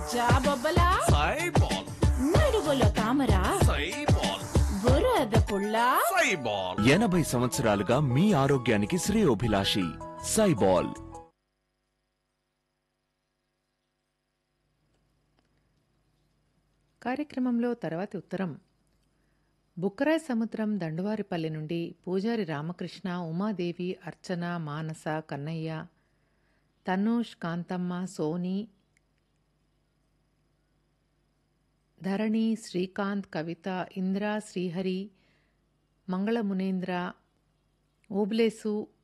జాబొబ్బలా సైబాల్ నడువులో తామరా సైబాల్ బురద పుల్ల సైబాల్ ఎనభై సంవత్సరాలుగా మీ ఆరోగ్యానికి శ్రేయోభిలాషి సైబాల్ కార్యక్రమంలో తర్వాతి ఉత్తరం బుక్కరాయ్ సముద్రం దండువారిపల్లి నుండి పూజారి రామకృష్ణ ఉమాదేవి అర్చన మానస కన్నయ్య తనూష్ కాంతమ్మ సోని ధరణి శ్రీకాంత్ కవిత ఇంద్ర శ్రీహరి మంగళమునేంద్ర ఓబ్లేసు